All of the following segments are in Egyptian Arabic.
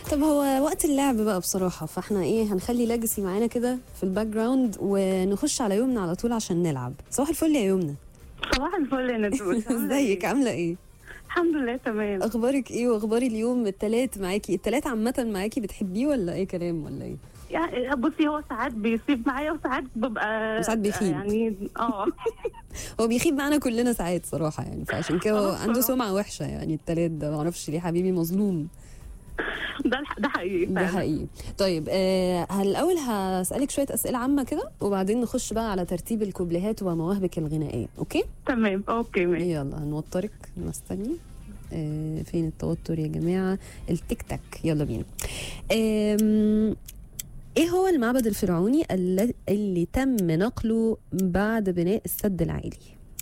طب هو وقت اللعب بقى بصراحة فاحنا ايه هنخلي لاجسي معانا كده في الباك جراوند ونخش على يومنا على طول عشان نلعب صباح الفل يا يومنا صباح الفل يا ندوس عاملة إيه؟ ازيك عاملة ايه الحمد لله تمام اخبارك ايه واخبار اليوم التلات معاكي التلات عامة معاكي بتحبيه ولا ايه كلام ولا ايه يعني بصي هو ساعات بيصيب معايا وساعات ببقى وساعات بيخيب. يعني اه هو بيخيب معانا كلنا ساعات صراحة يعني فعشان كده هو آه، عنده بصراحة. سمعة وحشة يعني التلات ده معرفش ليه حبيبي مظلوم ده الح- ده حقيقي ده فعلا. حقيقي طيب آه الأول هسألك شوية أسئلة عامة كده وبعدين نخش بقى على ترتيب الكوبليهات ومواهبك الغنائية أوكي تمام اوكي ماشي يلا هنوترك نستني آه فين التوتر يا جماعة التيك تاك يلا بينا آم، ايه هو المعبد الفرعوني الل- اللي تم نقله بعد بناء السد العالي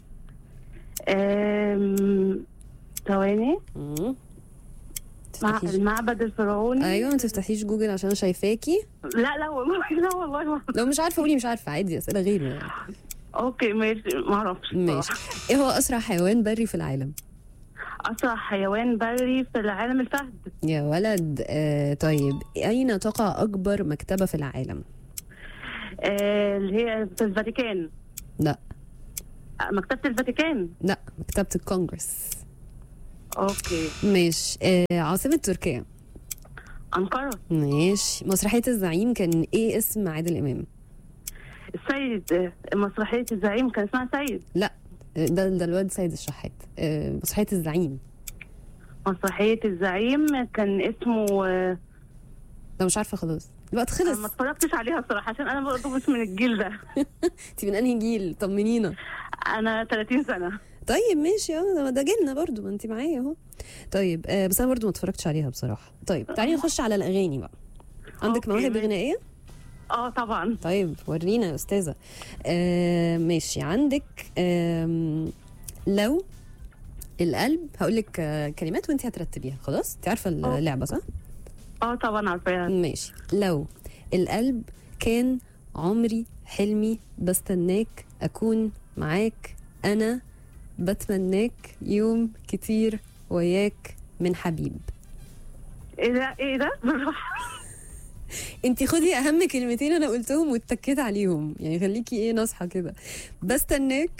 آم، ثواني مم. مع تفتحيش المعبد الفرعوني ايوه ما تفتحيش جوجل عشان انا شايفاكي لا لا والله لا والله ما لو مش عارفه قولي مش عارفه عادي اسئله غيره يعني اوكي ماشي ما اعرفش ماشي بصراحة. ايه هو اسرع حيوان بري في العالم اسرع حيوان بري في العالم الفهد يا ولد آه طيب اين تقع اكبر مكتبه في العالم آه، اللي هي في الفاتيكان لا آه، مكتبة الفاتيكان لا مكتبه الكونغرس اوكي ماشي آه عاصمه تركيا أنقرة ماشي مسرحيه الزعيم كان ايه اسم عادل امام السيد آه، مسرحية الزعيم كان اسمها سيد لا آه، ده ده الواد سيد الشحات آه مسرحيه الزعيم مسرحية الزعيم كان اسمه آه، لو مش عارفه خلاص الوقت أنا خلص ما اتفرجتش عليها الصراحة عشان أنا برضه مش من الجيل ده انت من انهي جيل طمنينا أنا 30 سنة طيب ماشي اه ده- ده جيلنا برضو ما انت معايا اهو طيب آه بس انا برضو ما اتفرجتش عليها بصراحه طيب تعالي نخش على الاغاني بقى عندك أوكي، مواهب ماشي. غنائيه اه طبعا طيب ورينا يا استاذه آه ماشي عندك آم، لو القلب هقول لك آه كلمات وانت هترتبيها خلاص انت عارفه اللعبه صح اه طبعا عارفاها ماشي لو القلب كان عمري حلمي بستناك أكون معاك أنا بتمناك يوم كتير وياك من حبيب ايه ده ايه ده انت خدي اهم كلمتين انا قلتهم واتكيت عليهم يعني خليكي ايه ناصحه كده بستناك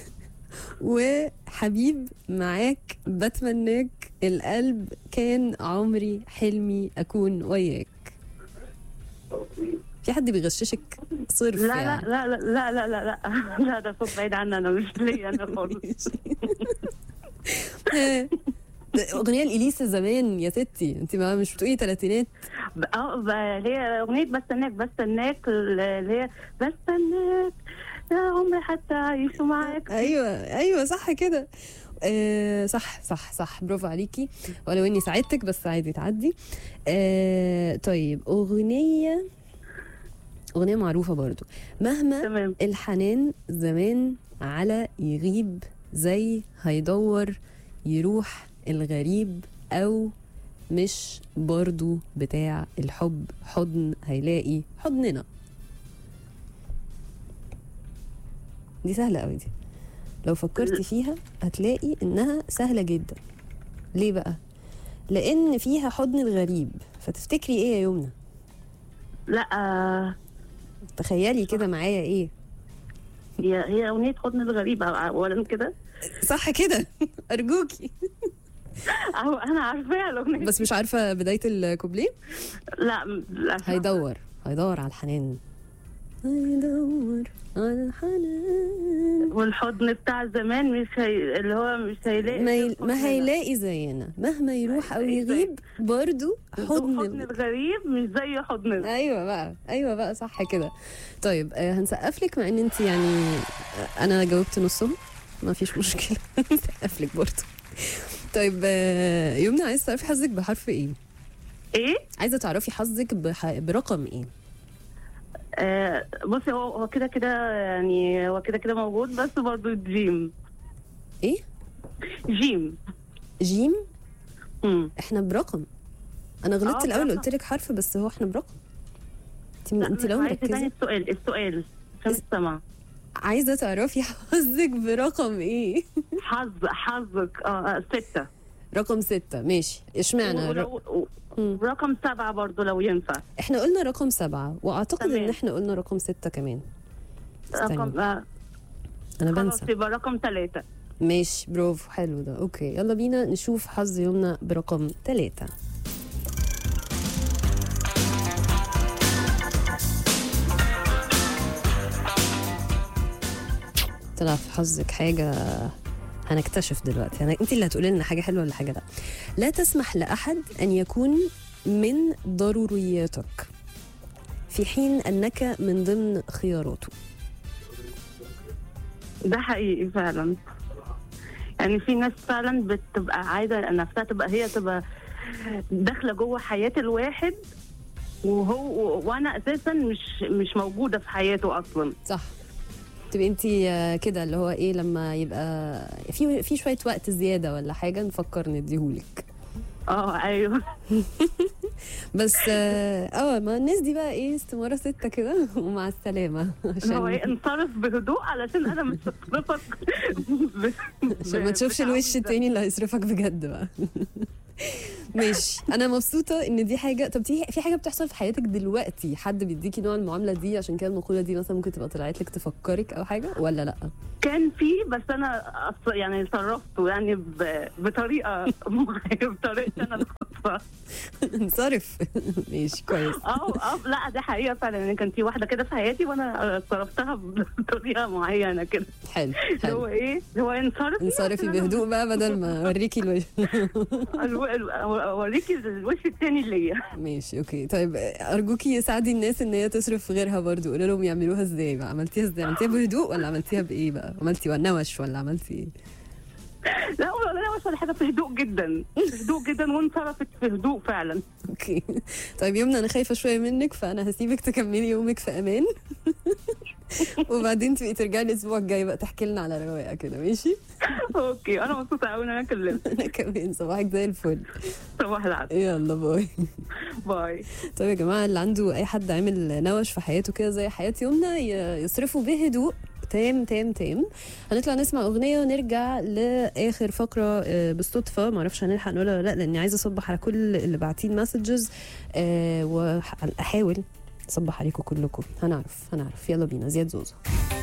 وحبيب معاك بتمناك القلب كان عمري حلمي اكون وياك في حد بيغششك صرف لا لا يعني لا لا لا لا لا لا لا ده صوت بعيد عني انا مش ليا انا خالص ده اغنيه الاليسا زمان يا ستي انت ما مش بتقولي تلاتينات اه ب- اللي هي اغنيه بستناك بستناك اللي هي بستناك يا عمري حتى اعيش معاك ايوه ايوه صح كده آه صح صح صح برافو عليكي ولو اني ساعدتك بس عادي تعدي آه طيب اغنيه اغنيه معروفه برضو مهما تمام الحنان زمان على يغيب زي هيدور يروح الغريب او مش برضو بتاع الحب حضن هيلاقي حضننا دي سهلة قوي دي لو فكرتي فيها هتلاقي انها سهلة جدا ليه بقى لان فيها حضن الغريب فتفتكري ايه يا يمنى لا آه، تخيلي كده معايا ايه هي هي اغنيه حضن الغريب اولا كده صح كده ارجوكي أهو انا عارفاها الاغنيه بس مش عارفه بدايه الكوبليه لا لا هيدور هيدور على الحنان هيدور على الحنان والحضن بتاع زمان مش هي... اللي هو مش هيلاقي ما, غير ي... ما حضننا. هيلاقي زينا مهما يروح او يغيب برضو حضن حضن الغريب مش زي حضننا ايوه بقى ايوه بقى صح كده طيب آه هنسقف لك مع ان انت يعني آه، انا جاوبت نصهم ما فيش مشكله هنسقف لك برضه طيب آه يمنى عايز تعرفي حظك بحرف ايه ايه عايزه تعرفي حظك بح... برقم ايه آه بصي هو هو كده كده يعني هو كده كده موجود بس برضه جيم ايه جيم جيم مم. احنا برقم انا غلطت آه، الاول برقم. قلت لك حرف بس هو احنا برقم انت لا، انت مش لو عايزة تاني مركزه السؤال السؤال عشان اس- السمع عايزه تعرفي حظك برقم ايه حظ حظك اه آه، ستة رقم ستة ماشي اشمعنى ولو- و- مم. رقم سبعة برضو لو ينفع احنا قلنا رقم سبعة واعتقد تمام. ان احنا قلنا رقم ستة كمان استني. رقم آه انا خلاص بنسى يبقى رقم ثلاثة ماشي برافو حلو ده اوكي يلا بينا نشوف حظ يومنا برقم ثلاثة طلع في حظك حاجة هنكتشف دلوقتي أنا انت اللي هتقولي لنا حاجة حلوة ولا حاجة لا لا تسمح لأحد أن يكون من ضرورياتك في حين أنك من ضمن خياراته ده حقيقي فعلا يعني في ناس فعلا بتبقى عايزة نفسها تبقى هي تبقى داخلة جوه حياة الواحد وهو وانا اساسا مش مش موجودة في حياته اصلا صح تبقي انت كده اللي هو ايه لما يبقى في في شويه وقت زياده ولا حاجه نفكر نديهولك اه ايوه بس اه آه، ما الناس دي بقى ايه استماره سته كده ومع السلامه اللي هو ايه عشان انصرف بهدوء علشان انا مش هصرفك ب- عشان ما تشوفش بتعود الوش ده. التاني اللي هيصرفك بجد بقى ماشي انا مبسوطه ان دي حاجه طب دي في حاجه بتحصل في حياتك دلوقتي حد بيديكي نوع المعامله دي عشان كده المقوله دي مثلا ممكن تبقى طلعت لك تفكرك او حاجه ولا لا كان في بس انا أص- يعني صرفته يعني ب- بطريقه معينه بطريقتي انا الخاصه انصرف ماشي كويس اه اه لا ده حقيقه فعلا يعني كان في واحده كده في حياتي وانا صرفتها بطريقه معينه كده حلو اللي هو حلو ايه اللي هو انصرفي انصرفي عشان أنا بهدوء بقى بدل ما اوريكي الوش الو- ال- اوريكي الوش التاني ليا ماشي اوكي طيب ارجوكي ساعدي الناس ان هي تصرف غيرها برضو قولي لهم يعملوها ازاي بقى عملتيها ازاي عملتيها بهدوء ولا عملتيها بايه بقى عملتي نوش ولا عملتي ايه لا ولا لا ولا حاجه في هدوء جدا في هدوء جدا وانصرفت في هدوء فعلا اوكي طيب يومنا انا خايفه شويه منك فانا هسيبك تكملي يومك في امان وبعدين تبقي ترجعي الاسبوع الجاي بقى تحكي لنا على رواقه كده ماشي اوكي انا مبسوطه قوي ان انا كلمت انا كمان صباحك زي الفل صباح العسل يلا باي باي طيب يا جماعه اللي عنده اي حد عامل نوش في حياته كده زي حياه يومنا ي- يصرفوا بهدوء تام تام تام هنطلع نسمع اغنيه ونرجع لاخر فقره آه، بالصدفه معرفش هنلحق نقولها ولا لا لاني عايزه اصبح على كل اللي باعتين مسجز واحاول اصبح عليكم كلكم هنعرف هنعرف يلا بينا زياد زوزو